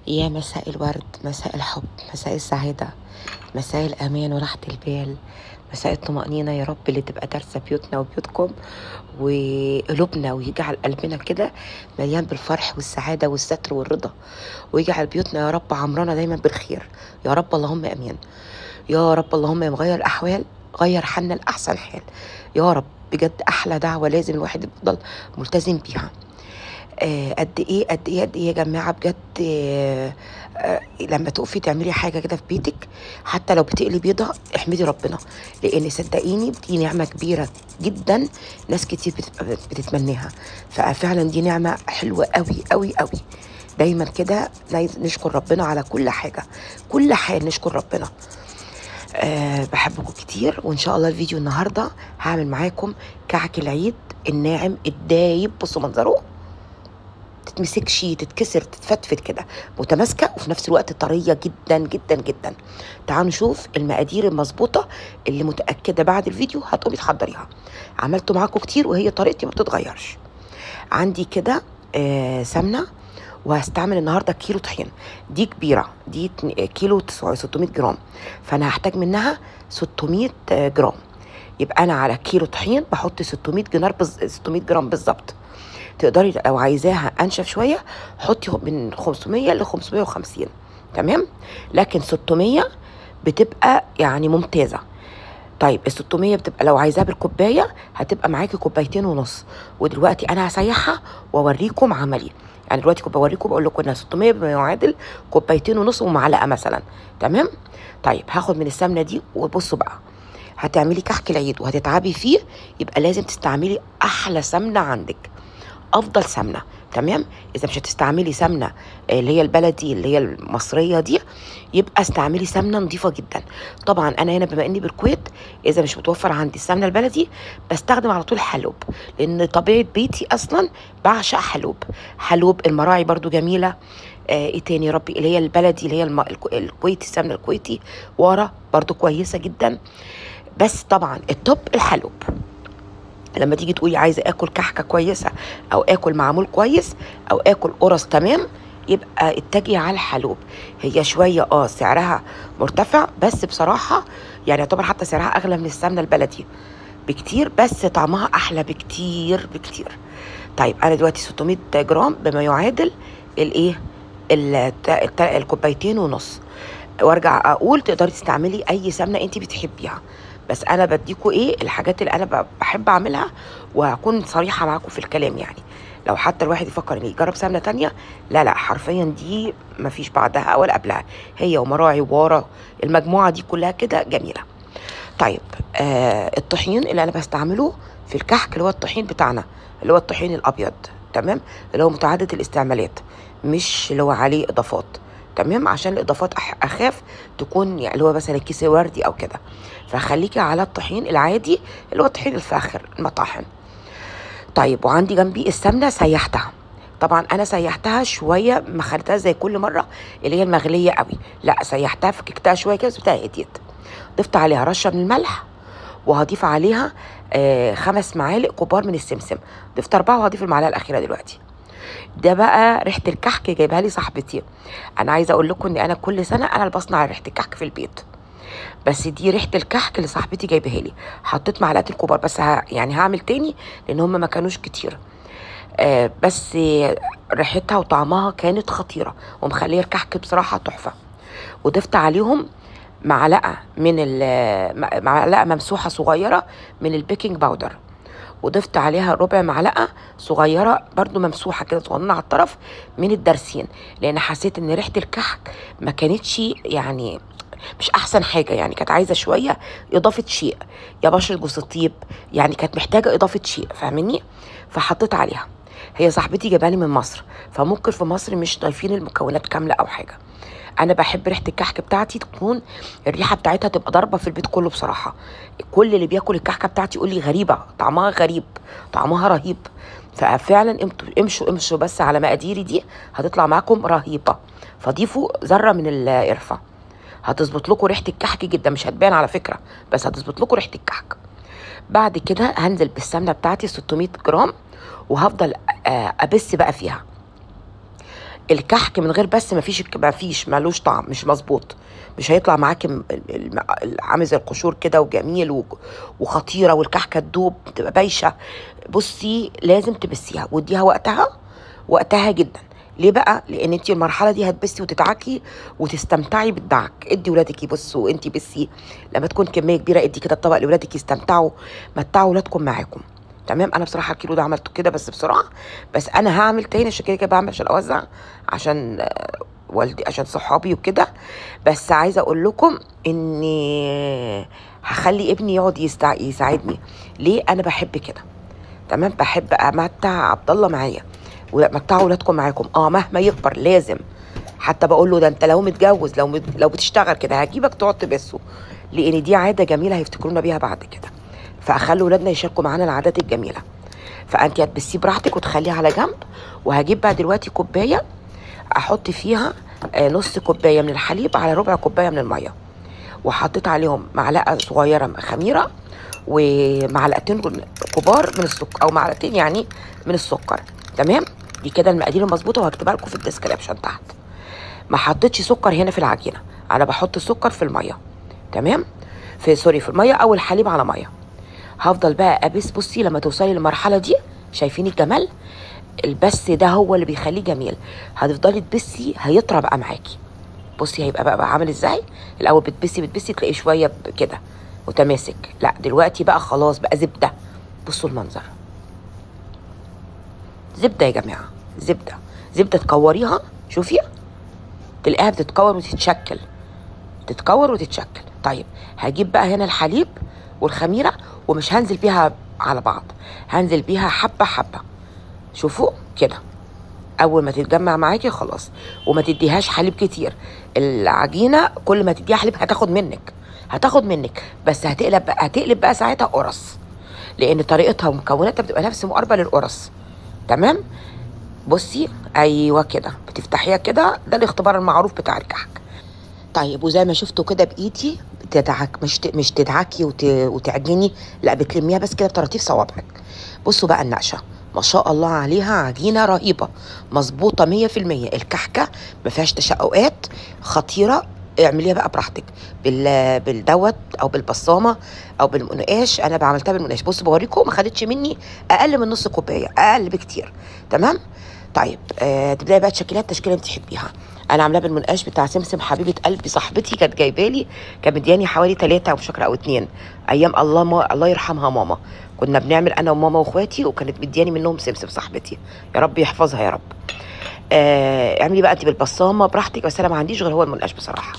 يا مساء الورد مساء الحب مساء السعادة مساء الأمان وراحة البال مساء الطمأنينة يا رب اللي تبقى دارسة بيوتنا وبيوتكم وقلوبنا ويجعل قلبنا كده مليان بالفرح والسعادة والستر والرضا ويجعل بيوتنا يا رب عمرنا دايما بالخير يا رب اللهم أمين يا رب اللهم يا مغير الأحوال غير حالنا لأحسن حال يا رب بجد أحلى دعوة لازم الواحد يفضل ملتزم بيها آه، قد ايه قد ايه قد ايه يا جماعه بجد آه، آه، لما تقفي تعملي حاجه كده في بيتك حتى لو بتقلي بيضه احمدي ربنا لان صدقيني دي نعمه كبيره جدا ناس كتير بتبقى بتتمناها ففعلا دي نعمه حلوه قوي قوي قوي دايما كده لازم نشكر ربنا على كل حاجه كل حال نشكر ربنا أه بحبكم كتير وان شاء الله الفيديو النهارده هعمل معاكم كعك العيد الناعم الدايب بصوا منظره تتمسكش تتكسر تتفتفت كده متماسكه وفي نفس الوقت طريه جدا جدا جدا تعالوا نشوف المقادير المظبوطه اللي متاكده بعد الفيديو هتقومي تحضريها عملته معاكم كتير وهي طريقتي ما بتتغيرش عندي كده آه سمنه وهستعمل النهارده كيلو طحين دي كبيره دي اتن- كيلو تسعة- 600 جرام فانا هحتاج منها 600 جرام يبقى انا على كيلو طحين بحط 600 جنار بز... 600 جرام بالظبط تقدري لو عايزاها انشف شويه حطي من 500 ل 550 تمام لكن 600 بتبقى يعني ممتازه طيب ال 600 بتبقى لو عايزاها بالكوبايه هتبقى معاكي كوبايتين ونص ودلوقتي انا هسيحها واوريكم عملي يعني دلوقتي كنت بوريكم بقول لكم انها 600 بما يعادل كوبايتين ونص ومعلقه مثلا تمام طيب هاخد من السمنه دي وبصوا بقى هتعملي كحك العيد وهتتعبي فيه يبقى لازم تستعملي احلى سمنه عندك افضل سمنه تمام اذا مش هتستعملي سمنه آه، اللي هي البلدي اللي هي المصريه دي يبقى استعملي سمنه نظيفه جدا طبعا انا هنا بما اني بالكويت اذا مش متوفر عندي السمنه البلدي بستخدم على طول حلوب لان طبيعه بيتي اصلا بعشق حلوب حلوب المراعي برضو جميله آه ايه تاني يا ربي اللي هي البلدي اللي هي الم... الكو- الكويتي السمنه الكويتي ورا برضو كويسه جدا بس طبعا التوب الحلوب لما تيجي تقولي عايزه اكل كحكه كويسه او اكل معمول كويس او اكل قرص تمام يبقى اتجهي على الحلوب هي شويه اه سعرها مرتفع بس بصراحه يعني يعتبر حتى سعرها اغلى من السمنه البلدي بكتير بس طعمها احلى بكتير بكتير طيب انا دلوقتي 600 جرام بما يعادل الايه الت- الت- الكوبايتين ونص وارجع اقول تقدري تستعملي اي سمنه انت بتحبيها بس انا بديكوا ايه الحاجات اللي انا ب- بحب اعملها وهكون صريحه معاكم في الكلام يعني لو حتى الواحد يفكر ان يجرب سمنه تانية لا لا حرفيا دي مفيش بعدها ولا قبلها هي ومراعي وورا المجموعه دي كلها كده جميله طيب آه الطحين اللي انا بستعمله في الكحك اللي هو الطحين بتاعنا اللي هو الطحين الابيض تمام اللي هو متعدد الاستعمالات مش اللي هو عليه اضافات تمام عشان الاضافات أح- اخاف تكون يعني اللي هو مثلا كيس وردي او كده فخليكي على الطحين العادي اللي هو الطحين الفاخر المطاحن طيب وعندي جنبي السمنه سيحتها طبعا انا سيحتها شويه ما خليتها زي كل مره اللي هي المغليه قوي لا سيحتها فككتها شويه كده بتاعي هديت ضفت عليها رشه من الملح وهضيف عليها آه خمس معالق كبار من السمسم ضفت اربعه وهضيف المعلقه الاخيره دلوقتي ده بقى ريحه الكحك جايبها لي صاحبتي انا عايزه اقول لكم ان انا كل سنه انا اللي بصنع ريحه الكحك في البيت بس دي ريحه الكحك اللي صاحبتي جايبها لي حطيت معلقه الكبار بس ها يعني هعمل تاني لان هم ما كانوش كتير آه بس آه، ريحتها وطعمها كانت خطيره ومخليه الكحك بصراحه تحفه وضفت عليهم معلقه من ال- م- معلقه ممسوحه صغيره من البيكنج باودر وضفت عليها ربع معلقه صغيره برضو ممسوحه كده صغننه على الطرف من الدرسين لان حسيت ان ريحه الكحك ما كانتش يعني مش احسن حاجه يعني كانت عايزه شويه اضافه شيء يا بشره جوز الطيب يعني كانت محتاجه اضافه شيء فاهمني فحطيت عليها هي صاحبتي جابها لي من مصر فممكن في مصر مش ضايفين المكونات كامله او حاجه انا بحب ريحه الكحك بتاعتي تكون الريحه بتاعتها تبقى ضاربه في البيت كله بصراحه كل اللي بياكل الكحكه بتاعتي يقول لي غريبه طعمها غريب طعمها رهيب ففعلا امتوا- امشوا امشوا بس على مقاديري دي هتطلع معاكم رهيبه فضيفوا ذره من القرفه هتظبط لكم ريحه الكحك جدا مش هتبان على فكره بس هتظبط لكم ريحه الكحك بعد كده هنزل بالسمنه بتاعتي 600 جرام وهفضل آه، ابس بقى فيها الكحك من غير بس مفيش مفيش ملوش طعم مش مظبوط مش هيطلع معاكي م- ال- ال- عامل زي القشور كده وجميل و- وخطيره والكحكه تدوب تبقى بايشه بصي لازم تبسيها واديها وقتها وقتها جدا ليه بقى لان انت المرحله دي هتبسي وتدعكي وتستمتعي بالدعك ادي ولادك يبصوا انت بسي لما تكون كميه كبيره ادي كده الطبق لاولادك يستمتعوا متعوا ولادكم معاكم تمام انا بصراحه الكيلو ده عملته كده بس بسرعه بس انا هعمل تاني عشان كده كده بعمل عشان اوزع عشان آه، والدي عشان صحابي وكده بس عايزه اقول لكم اني هخلي ابني يقعد يستع... يساعدني ليه انا بحب كده تمام بحب امتع عبد الله معايا ومتعوا ولادكم معاكم اه مهما يكبر لازم حتى بقول له ده انت لو متجوز لو مت... لو بتشتغل كده هجيبك تقعد تبسه لان دي عاده جميله هيفتكرونا بيها بعد كده فاخلي ولادنا يشاركوا معانا العادات الجميله فانت هتبسيه براحتك وتخليه على جنب وهجيب بقى دلوقتي كوبايه احط فيها آه، نص كوبايه من الحليب على ربع كوبايه من الميه وحطيت عليهم معلقه صغيره خميره ومعلقتين كبار من السكر او معلقتين يعني من السكر تمام دي كده المقادير المظبوطه وهكتبها لكم في الديسكريبشن تحت ما حطيتش سكر هنا في العجينه انا بحط سكر في الميه تمام في سوري في الميه او الحليب على ميه هفضل بقى ابس بصي لما توصلي للمرحله دي شايفين الجمال البس ده هو اللي بيخليه جميل هتفضلي تبسي هيطرى بقى معاكي بصي هيبقى بقى, بقى عامل ازاي الاول بتبسي بتبسي تلاقيه شويه ب- كده متماسك لا دلوقتي بقى خلاص بقى زبده بصوا المنظر زبده يا جماعه زبده زبده تكوريها شوفي تلاقيها بتتكور وتتشكل تتكور وتتشكل طيب هجيب بقى هنا الحليب والخميره ومش هنزل بيها على بعض هنزل بيها حبه حبه شوفوا كده اول ما تتجمع معاكي خلاص وما تديهاش حليب كتير العجينه كل ما تديها حليب هتاخد منك هتاخد منك بس هتقلب بقى هتقلب بقى ساعتها قرص لان طريقتها ومكوناتها بتبقى نفس مقاربه للقرص تمام بصي ايوه كده بتفتحيها كده ده الاختبار المعروف بتاع الكحك طيب وزي ما شفتوا كده بايدي بتدعك مش ت- مش تدعكي وت... وتعجني لا بتلميها بس كده بطراطيف صوابعك بصوا بقى النقشه ما شاء الله عليها عجينه رهيبه مظبوطه 100% الكحكه ما فيهاش تشققات خطيره اعمليها بقى براحتك بال بالدوت او بالبصامه او بالمنقاش انا بعملتها بالمنقاش بصوا بوريكم ما خدتش مني اقل من نص كوبايه اقل بكتير تمام طيب آه تبداي بقى تشكليها التشكيله اللي بتحبيها انا عاملاه بالمنقاش بتاع سمسم حبيبه قلبي صاحبتي كانت جايبه لي كانت مدياني حوالي ثلاثة مش فاكره او اتنين ايام الله ما الله يرحمها ماما كنا بنعمل انا وماما واخواتي وكانت مدياني منهم سمسم صاحبتي يا رب يحفظها يا رب آه اعملي بقى انت بالبصامه براحتك بس انا ما عنديش غير هو المنقاش بصراحه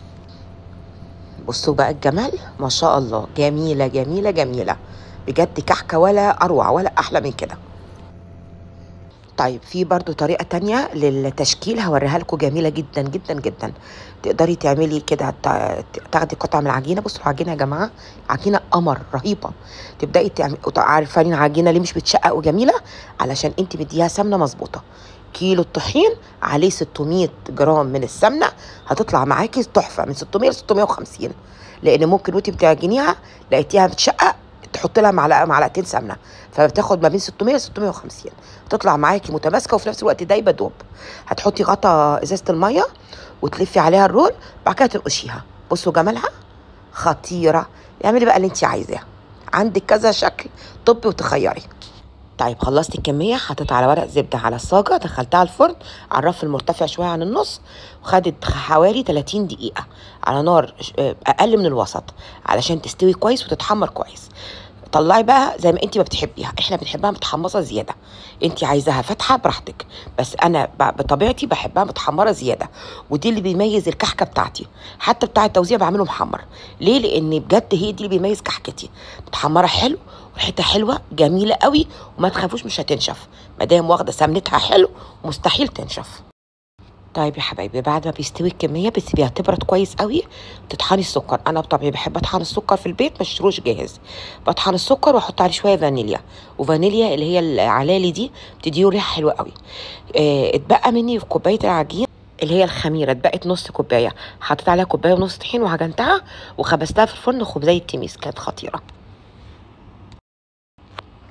بصوا بقى الجمال ما شاء الله جميله جميله جميله بجد كحكه ولا اروع ولا احلى من كده طيب في برضو طريقة تانية للتشكيل هوريها لكم جميلة جدا جدا جدا تقدري تعملي كده تا- تاخدي قطعة من العجينة بصوا العجينة يا جماعة عجينة قمر رهيبة تبدأي تعملي عارفين العجينة ليه مش بتشقق وجميلة علشان انت مديها سمنة مظبوطة كيلو الطحين عليه 600 جرام من السمنة هتطلع معاكي تحفة من 600 ل 650 لان ممكن وانت بتعجنيها لقيتيها بتشقق تحط لها معلقه معلقتين سمنه فبتاخد ما بين 600 ل 650 تطلع معاكي متماسكه وفي نفس الوقت دايبه دوب هتحطي غطا ازازه الميه وتلفي عليها الرول بعد كده تنقشيها بصوا جمالها خطيره اعملي بقى اللي انت عايزاه عندك كذا شكل طبي وتخيري طيب خلصت الكمية حطيت على ورق زبدة على الصاجة دخلتها الفرن على الرف المرتفع شوية عن النص وخدت حوالي 30 دقيقة على نار ش- آه، أقل من الوسط علشان تستوي كويس وتتحمر كويس طلعي بقى زي ما انت ما بتحبيها احنا بنحبها متحمصه زياده انت عايزاها فاتحه براحتك بس انا ب- بطبيعتي بحبها متحمره زياده ودي اللي بيميز الكحكه بتاعتي حتى بتاع التوزيع بعمله محمر ليه لان بجد هي دي اللي بيميز كحكتي متحمره حلو وريحتها حلوه جميله قوي وما تخافوش مش هتنشف ما دام واخده سمنتها حلو مستحيل تنشف طيب يا حبايبي بعد ما بيستوي الكميه بتسيبيها تبرد كويس قوي تطحني السكر انا بطبعي بحب اطحن السكر في البيت ما اشتروش جاهز بطحن السكر واحط عليه شويه فانيليا وفانيليا اللي هي العلالي دي بتديه ريحه حلوه قوي آه اتبقى مني في كوبايه العجين اللي هي الخميره اتبقت نص كوبايه حطيت عليها كوبايه ونص طحين وعجنتها وخبزتها في الفرن خبزيه تيميس كانت خطيره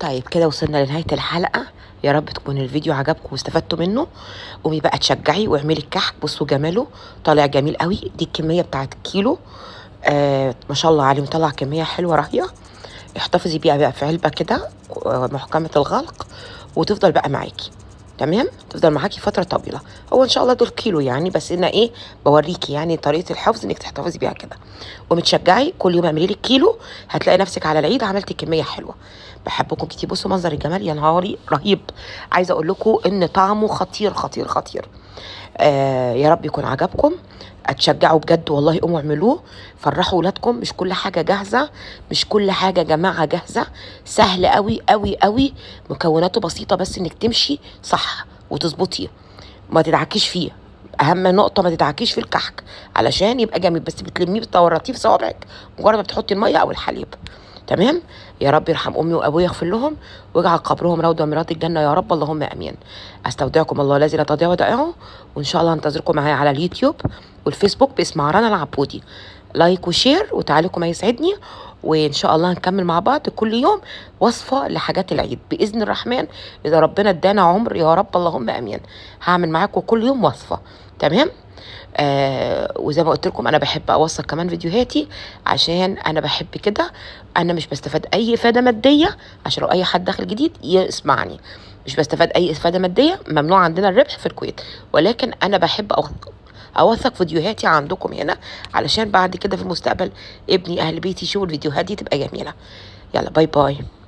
طيب كده وصلنا لنهايه الحلقه يا رب تكون الفيديو عجبكم واستفدتوا منه قومي بقى تشجعي واعملي الكحك بصوا جماله طالع جميل قوي دي الكميه بتاعت الكيلو آه ما شاء الله عليه مطلع كميه حلوه راهيه احتفظي بيها بقى في علبه كده آه، محكمه الغلق وتفضل بقى معاكي تمام تفضل معاكي فتره طويله هو ان شاء الله دول كيلو يعني بس انا ايه بوريكي يعني طريقه الحفظ انك تحتفظي بيها كده ومتشجعي كل يوم اعملي لك كيلو هتلاقي نفسك على العيد عملتي كميه حلوه بحبكم كتير بصوا منظر الجمال يا نهاري رهيب عايزه اقول لكم ان طعمه خطير خطير خطير آه يا رب يكون عجبكم اتشجعوا بجد والله قوموا اعملوه فرحوا ولادكم مش كل حاجه جاهزه مش كل حاجه يا جماعه جاهزه سهل قوي قوي قوي مكوناته بسيطه بس انك تمشي صح وتظبطي ما تدعكيش فيه اهم نقطه ما تدعكيش في الكحك علشان يبقى جميل بس بتلميه بتورطيه في صوابعك مجرد ما بتحطي الميه او الحليب تمام يا رب يرحم امي وابويا يغفر لهم ويجعل قبرهم روضه من رياض الجنه يا رب اللهم امين استودعكم الله الذي لا تضيع ودائعه وان شاء الله انتظركم معايا على اليوتيوب والفيسبوك باسم عرنا العبودي لايك وشير وتعاليكم هيسعدني وان شاء الله هنكمل مع بعض كل يوم وصفه لحاجات العيد باذن الرحمن اذا ربنا ادانا عمر يا رب اللهم امين هعمل معاكم كل يوم وصفه تمام آه وزي ما قلت لكم انا بحب اوثق كمان فيديوهاتي عشان انا بحب كده انا مش بستفاد اي افاده ماديه عشان لو اي حد داخل جديد يسمعني مش بستفاد اي افاده ماديه ممنوع عندنا الربح في الكويت ولكن انا بحب أوثق اوثق فيديوهاتي عندكم هنا علشان بعد كده في المستقبل ابني اهل بيتي يشوفوا الفيديوهات دي تبقى جميله يلا باي باي